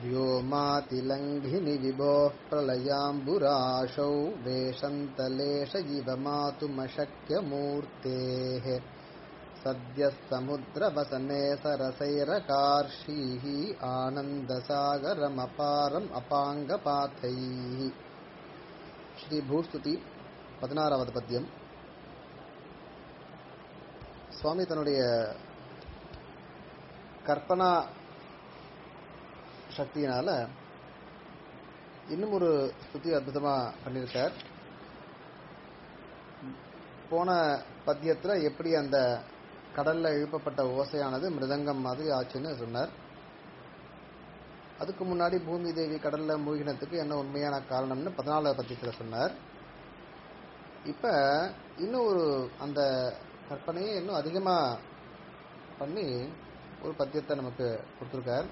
व्योमातिलङ्घिनि विभोः प्रलयाम्बुराशौ वेशन्तलेश इव मातुमशक्यमूर्तेः सद्यः समुद्रवसने सरसैरकार्षीः आनन्दसागरमपारम् अपाङ्गपाथैः ஸ்ரீபூஸ்துதி பதினாறாவது பத்தியம் சுவாமி தன்னுடைய கற்பனா சக்தியினால இன்னும் ஒரு ஸ்துதி அற்புதமா பண்ணியிருக்கார் போன பத்தியத்துல எப்படி அந்த கடல்ல எழுப்பப்பட்ட ஓசையானது மிருதங்கம் மாதிரி ஆச்சுன்னு சொன்னார் அதுக்கு முன்னாடி பூமி தேவி கடல்ல மூழ்கினத்துக்கு என்ன உண்மையான காரணம்னு பதினாலாவது பத்தியத்துல சொன்னார் இப்ப இன்னும் ஒரு அந்த கற்பனையை இன்னும் அதிகமா பண்ணி ஒரு பத்தியத்தை நமக்கு கொடுத்துருக்கார்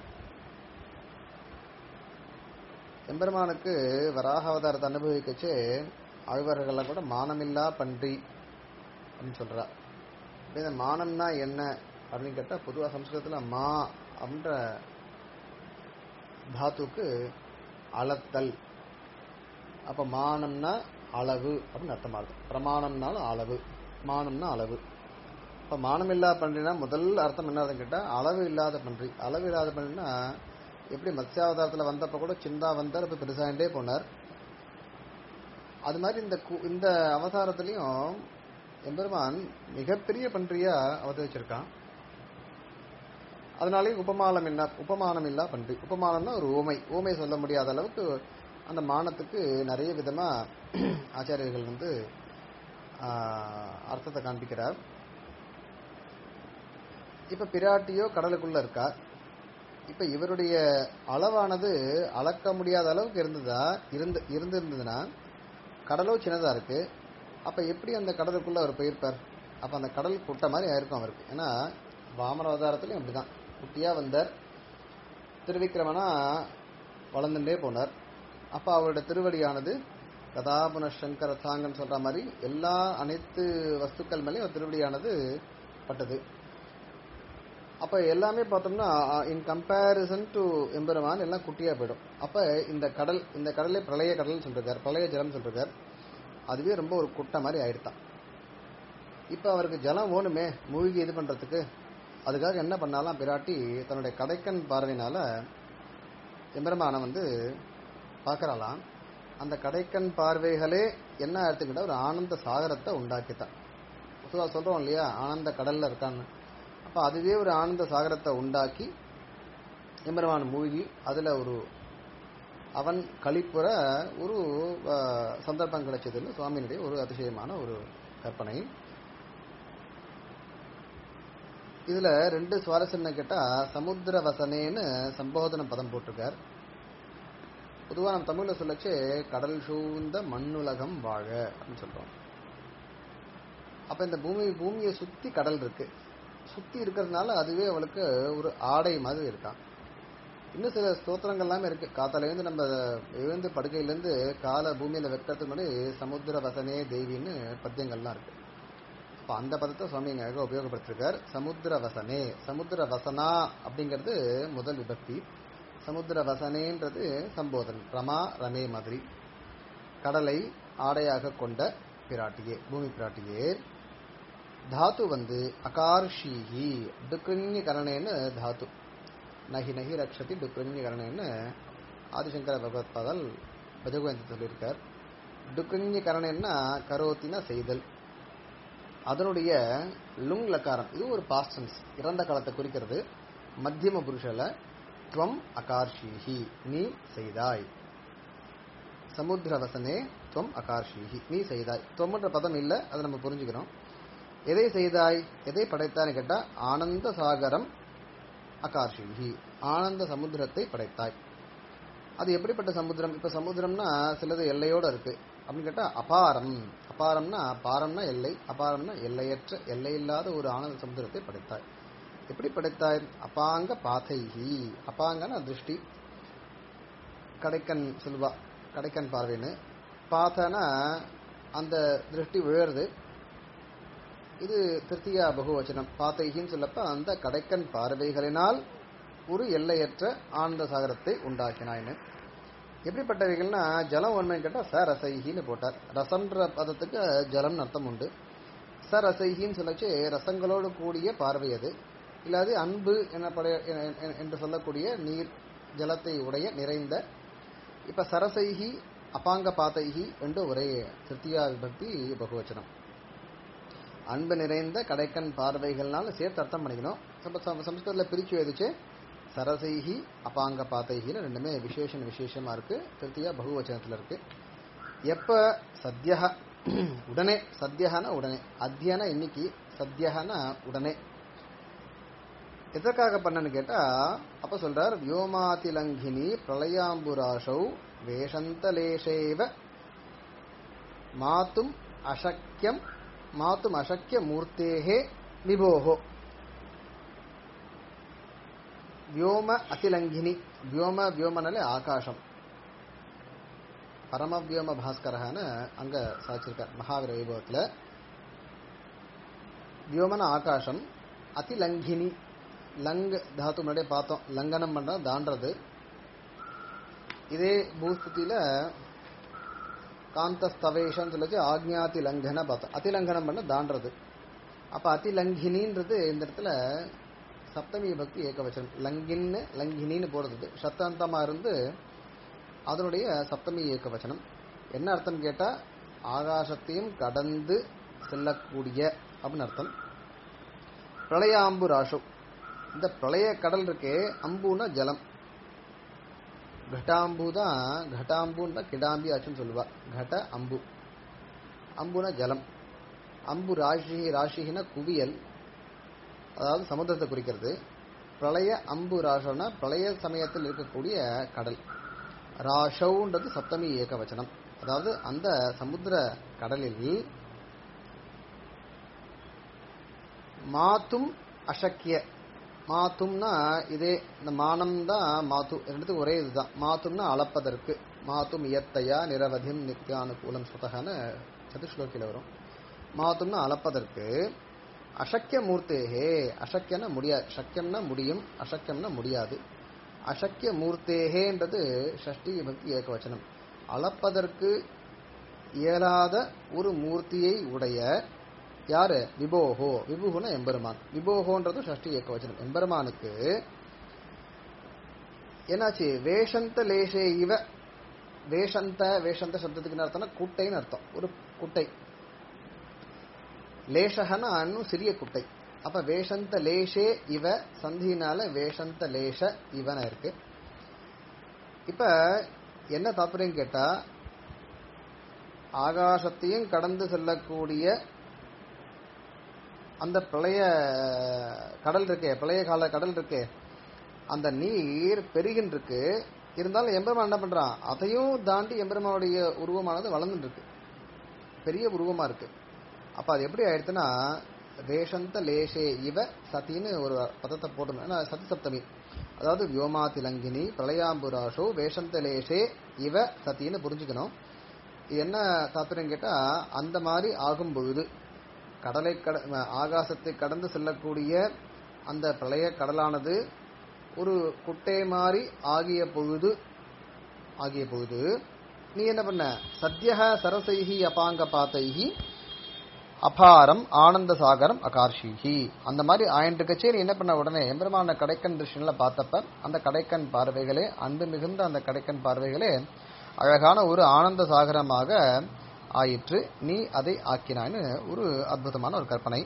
எம்பெருமானுக்கு வராக அவதாரத்தை அனுபவிக்கச்சு ஆழ்வார்கள்லாம் கூட மானமில்லா பன்றி அப்படின்னு சொல்றா இப்ப இந்த மானம்னா என்ன அப்படின்னு கேட்டா பொதுவா சம்ஸ்கிருதத்துல மா அப்படின்ற தாத்துக்கு அளத்தல் அப்ப மானம்னா அளவு அப்படின்னு அர்த்தமாகுது பிரமாணம்னாலும் அளவு மானம்னா அளவு இப்ப மானம் இல்லாத பன்றினா முதல் அர்த்தம் என்ன கேட்டா அளவு இல்லாத பன்றி அளவு இல்லாத பன்றினா எப்படி மத்ஸ்யாவதாரத்துல வந்தப்ப கூட சின்னதா வந்தார் இப்ப பெருசாண்டே போனார் அது மாதிரி இந்த கு- இந்த அவதாரத்திலையும் எம்பெருமான் மிகப்பெரிய பன்றியா அவதரிச்சிருக்கான் அதனாலேயும் உபமானம் என்ன உபமானம் இல்லா பன்றி உபமானம்னா ஒரு ஊமை ஊமை சொல்ல முடியாத அளவுக்கு அந்த மானத்துக்கு நிறைய விதமா ஆச்சாரியர்கள் வந்து ஆஹ், அர்த்தத்தை காண்பிக்கிறார் இப்ப பிராட்டியோ கடலுக்குள்ள இருக்கா இப்ப இவருடைய அளவானது அளக்க முடியாத அளவுக்கு இருந்ததா இருந்து இருந்திருந்ததுன்னா கடலோ சின்னதா இருக்கு அப்ப எப்படி அந்த கடலுக்குள்ள அவர் போயிருப்பார் அப்ப அந்த கடல் குட்டை மாதிரி ஆயிருக்கும் அவருக்கு ஏன்னா வாமன அவதாரத்திலையும் அப்படிதான் குட்டியா வந்தார் திருவிக்கிரமனா வளர்ந்துட்டே போனார் அப்ப அவருடைய திருவடியானது கதாபுன சங்கர சாங்கன்னு சொல்ற மாதிரி எல்லா அனைத்து வஸ்துக்கள் மேலேயும் அவர் திருவடியானது பட்டது அப்ப எல்லாமே பார்த்தோம்னா இன் கம்பேரிசன் டு எம்பெருமான் எல்லாம் குட்டியா போயிடும் அப்ப இந்த கடல் இந்த கடலே பிரளய கடல் சொல்றார் பிரளய ஜலம் சொல்றார் அதுவே ரொம்ப ஒரு குட்டை மாதிரி ஆயிடுதான் இப்ப அவருக்கு ஜலம் வேணுமே மூழ்கி இது பண்றதுக்கு அதுக்காக என்ன பண்ணாலாம் பிராட்டி தன்னுடைய கடைக்கன் பார்வையினால எம்பெருமானை வந்து பார்க்கறாளாம் அந்த கடைக்கன் பார்வைகளே என்ன எடுத்துக்கிட்டா ஒரு ஆனந்த சாகரத்தை உண்டாக்கித்தான் பொதுவா சொல்றோம் இல்லையா ஆனந்த கடல்ல இருக்கான்னு அப்ப அதுவே ஒரு ஆனந்த சாகரத்தை உண்டாக்கி எம்பெருமான் மூழ்கி அதுல ஒரு அவன் கழிப்புற ஒரு அஹ், சந்தர்ப்பம் கிடைச்சதுல சுவாமியினுடைய ஒரு அதிசயமான ஒரு கற்பனை இதுல ரெண்டு சுவாரஸ்யம் என்ன கேட்டா சமுத்திர வசனேன்னு சம்போதன பதம் போட்டிருக்கார் பொதுவா நம்ம தமிழ்ல சொல்லச்சு கடல் சூழ்ந்த மண்ணுலகம் வாழ அப்படின்னு சொல்றோம் அப்ப இந்த பூமி பூமியை சுத்தி கடல் இருக்கு சுத்தி இருக்கிறதுனால அதுவே அவளுக்கு ஒரு ஆடை மாதிரி இருக்கான் இன்னும் சில ஸ்தோத்திரங்கள் எல்லாமே இருக்கு காத்தால இருந்து நம்ம எழுந்து படுக்கையில இருந்து காலை பூமியில வைக்கிறதுக்கு முன்னாடி சமுத்திர வசனே தேவின்னு பத்தியங்கள்லாம் இருக்கு அப்ப அந்த பதத்தை சுவாமி இங்க அழகா உபயோகப்படுத்திருக்கார் சமுத்திர வசனே சமுத்திர வசனா அப்படிங்கிறது முதல் விபக்தி சமுத்திர வசனேன்றது சம்போதன் ரமா ரமே மாதிரி கடலை ஆடையாக கொண்ட பிராட்டியே பூமி பிராட்டியே தாத்து வந்து அகார்ஷீஹி டுக்ரிஞ்ச கரணேன்னு தாத்து நகி நகி ரக்ஷதி டுக்ரிஞ்ச கரணேன்னு ஆதிசங்கர பகவத்பாதல் பஜகோயந்தி சொல்லியிருக்கார் டுக்ரிஞ்ச கரணேன்னா கரோத்தினா செய்தல் அதனுடைய லுங் லக்காரம் இது ஒரு பாஸ்டன்ஸ் இறந்த காலத்தை குறிக்கிறது மத்தியம புருஷல துவம் அகார்ஷீஹி நீ செய்தாய் சமுத்திரவசனே துவம் அகார்ஷீஹி நீ செய்தாய் துவம்ன்ற பதம் இல்ல அதை நம்ம புரிஞ்சுக்கிறோம் எதை செய்தாய் எதை படைத்தான்னு கேட்டா ஆனந்த சாகரம் அகார்ஷீஹி ஆனந்த சமுத்திரத்தை படைத்தாய் அது எப்படிப்பட்ட சமுத்திரம் இப்ப சமுத்திரம்னா சிலது எல்லையோட இருக்கு அப்படின்னு கேட்டா அபாரம் அபாரம்னா பாரம்னா எல்லை அபாரம்னா எல்லையற்ற எல்லையில்லாத ஒரு ஆனந்த சமுத்திரத்தை படைத்தாய் எப்படி படைத்தாய் அபாங்க பாதைஹி அபாங்கன திருஷ்டி கடைக்கன் சொல்லுவா கடைக்கன் பார்வைன்னு பார்த்தனா அந்த திருஷ்டி விழுறது இது திருத்தியா பகுவச்சனம் பாத்தைகின்னு சொல்லப்ப அந்த கடைக்கன் பார்வைகளினால் ஒரு எல்லையற்ற ஆனந்த சாகரத்தை உண்டாக்கினாய்னு எப்படிப்பட்டவைகள்னா ஜலம் உண்மைன்னு கேட்டா ச ரசைகின்னு போட்டார் ரசம்ன்ற பதத்துக்கு ஜலம்னு அர்த்தம் உண்டு ச ரசைகின்னு சொல்லச்சு ரசங்களோடு கூடிய பார்வை அது இல்லாது அன்பு எனப்படைய எ- எ- என்று சொல்லக்கூடிய நீர் ஜலத்தை உடைய நிறைந்த இப்ப சரசைகி அபாங்க பாத்தைகி என்று ஒரே திருத்தியா விபக்தி பகுவச்சனம் அன்பு நிறைந்த கடைக்கண் பார்வைகள்னால சேர்த்து அர்த்தம் பண்ணிக்கணும் சம்ப- சம்- சம்ஸ்கிருதத்துல பிரிச்சு எழுதிச்சு சரசைகி அபாங்க பாத்தைகின்னு ரெண்டுமே விசேஷன் விசேஷமா இருக்கு திருத்தியா பகுவச்சனத்துல இருக்கு எப்ப சத்யா உடனே சத்யஹான உடனே அத்தியன இன்னைக்கு சத்யஹான உடனே எதற்காக பண்ணன்னு கேட்டா அப்ப சொல்றார் வியோமாதிலங்கினி பிரளயாம்புராசௌ வேஷந்தலேஷேவ மாத்தும் அசக்கியம் மாத்தும் அசக்கிய மூர்த்தேகே விபோகோ ವ್ಯೋಮ ಅತಿಲಂಘಿನಿ ವ್ಯೋಮ ವ್ಯೋಮನಲ್ಲೇ ಆಕಾಶಂ பரமவியோம பாஸ்கரஹான்னு அங்க சாச்சிருக்கார் மகாவீர வைபவத்துல வியோமன ஆகாசம் அதிலங்கினி லங் தாத்து முன்னாடியே பார்த்தோம் லங்கனம் பண்ற தாண்டது இதே பூஸ்துதியில காந்தஸ்தவேஷம் சொல்லிச்சு ஆக்ஞாதி லங்கன பார்த்தோம் அதிலங்கனம் பண்ண தாண்டது அப்ப அதிலங்கினின்றது இந்த இடத்துல சப்தமி பக்தி ஏகவச்சனம் லங்கின்னு லங்கினின்னு போடுறது சத்தாந்தமா இருந்து அதனுடைய சப்தமி ஏகவச்சனம் என்ன அர்த்தம் கேட்டா ஆகாசத்தையும் கடந்து செல்லக்கூடிய அப்படின்னு அர்த்தம் பிரளயாம்பு ராசு இந்த பிரளய கடல் இருக்கே அம்புனா ஜலம் கட்டாம்பு தான் கட்டாம்புன்னு தான் கிடாம்பி ஆச்சுன்னு சொல்லுவா கட அம்பு அம்புனா ஜலம் அம்பு ராசி ராசிகின குவியல் அதாவது சமுத்திரத்தை குறிக்கிறது பிரளய அம்பு ராசம்னா பிரளய சமயத்தில் இருக்கக்கூடிய கடல் ராஷவுன்றது சப்தமி ஏகவச்சனம் அதாவது அந்த சமுத்திர கடலில் மாத்தும் அசக்கிய மாத்தும்னா இதே இந்த மானம் தான் மாத்து ரெண்டுத்துக்கும் ஒரே இதுதான் மாத்தும்னா அளப்பதற்கு மாத்தும் இயத்தையா நிரவதிம் நித்யானுகூலம் சுதகன்னு சதுஸ்லோக்கியில் வரும் மாத்தும்னா அளப்பதற்கு அசக்கிய மூர்த்தேகே அசக்கியம்னா முடியாது சக்கியம்னா முடியும் அசக்கியம்னா முடியாது அசக்கிய மூர்த்தேகேன்றது ஷஷ்டி விபக்தி ஏகவச்சனம் அளப்பதற்கு இயலாத ஒரு மூர்த்தியை உடைய யாரு விபோகோ விபுகுன எம்பெருமான் விபோகோன்றது ஷஷ்டி ஏகவச்சனம் எம்பெருமானுக்கு என்னாச்சு வேஷந்த லேசே இவ வேஷந்த வேஷந்த சப்தத்துக்கு என்ன அர்த்தம்னா குட்டைன்னு அர்த்தம் ஒரு குட்டை லேசகனா இன்னும் சிறிய குட்டை அப்ப வேஷந்த லேஷே இவ சந்தினால வேஷந்த லேஷ இவன இருக்கு இப்ப என்ன தாற்பயம் கேட்டா ஆகாசத்தையும் கடந்து செல்லக்கூடிய அந்த பிரளய கடல் இருக்கே பிரளய கால கடல் இருக்கே அந்த நீர் பெருகின்றிருக்கு இருந்தாலும் எம்பெருமான் என்ன பண்றான் அதையும் தாண்டி எம்பெருமானுடைய உருவமானது வளர்ந்துட்டு இருக்கு பெரிய உருவமா இருக்கு அப்ப அது எப்படி ஆயிடுச்சுன்னா வேஷந்த லேஷே இவ சதின்னு ஒரு பதத்தை போடணும் ஏன்னா சதி சப்தமி அதாவது வியோமாதிலங்கினி பிரளயாம்புராஷோ வேஷந்த லேஷே இவ சதின்னு புரிஞ்சுக்கணும் இது என்ன தாத்பரியம் கேட்டா அந்த மாதிரி ஆகும் பொழுது கடலை கட ஆகாசத்தை கடந்து செல்லக்கூடிய அந்த பிரளய கடலானது ஒரு குட்டை மாதிரி ஆகிய பொழுது ஆகிய பொழுது நீ என்ன பண்ண சத்யக சரசைஹி அபாங்க பாத்தைஹி அபாரம் ஆனந்த சாகரம் அகார்ஷிஹி அந்த மாதிரி ஆயிட்டு கச்சேரி என்ன பண்ண உடனே எம்பெருமான கடைக்கன் திருஷ்ணில பார்த்தப்ப அந்த கடைக்கன் பார்வைகளே அன்பு மிகுந்த அந்த கடைக்கன் பார்வைகளே அழகான ஒரு ஆனந்த சாகரமாக ஆயிற்று நீ அதை ஆக்கினான்னு ஒரு அற்புதமான ஒரு கற்பனை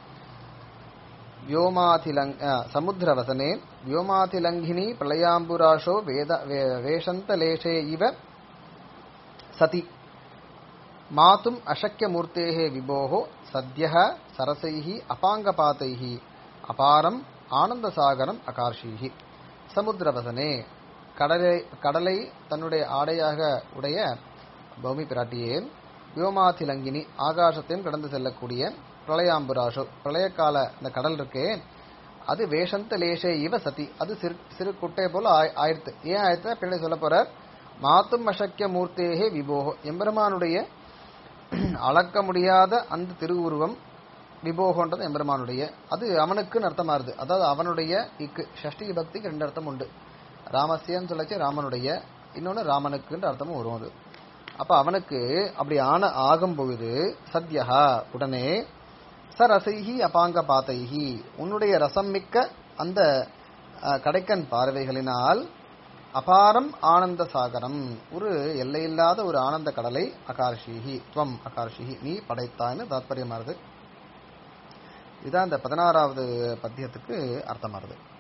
व्योमाथिलङ् समुद्रवसने व्योमाथिलङ्घिनी प्रलयाम्बुराशो वेद वे- वेषन्तलेशे इव सति मातुम् अशक्यमूर्तेः विभोः सद्यः सरसैः अपाङ्गपातैः அபாரம் ஆனந்தசாகரம் அகார்ஷீஹி சமுத்திரவசனே கடலை கடலை தன்னுடைய ஆடையாக உடைய பௌமி பிராட்டியே வியோமாதிலங்கினி ஆகாசத்தையும் கடந்து செல்லக்கூடிய பிரளயாம்புராஷோ பிரளயக்கால இந்த கடல் இருக்கே அது வேஷந்த லேசே இவ சதி அது சிறு சிறு குட்டை போல ஆய்- ஆயிடுத்து ஏன் ஆயிடுத்து பின்னாடி சொல்ல போற மாத்தும் அசக்கிய மூர்த்தேகே விபோகோ எம்பெருமானுடைய அளக்க முடியாத அந்த திருவுருவம் விபோகன்றது எம்பெருமானுடைய அது அவனுக்குன்னு அர்த்தமாறுது அதாவது அவனுடைய இக்கு ஷஷ்டி பக்திக்கு ரெண்டு அர்த்தம் உண்டு ராமசியன்னு சொல்லச்சு ராமனுடைய இன்னொன்னு ராமனுக்குன்ற அர்த்தமும் வரும் அது அப்ப அவனுக்கு அப்படி ஆன ஆகும் பொழுது சத்யஹா உடனே ச ரசைஹி அபாங்க பாத்தைஹி உன்னுடைய ரசம் மிக்க அந்த அஹ், கடைக்கன் பார்வைகளினால் அபாரம் ஆனந்த சாகரம் ஒரு எல்லையில்லாத ஒரு ஆனந்த கடலை அகார்ஷிஹி துவம் அகார்ஷிஹி நீ படைத்தான்னு தாத்பரியமாறுது இதுதான் இந்த பதினாறாவது பத்தியத்துக்கு அர்த்தமாறுது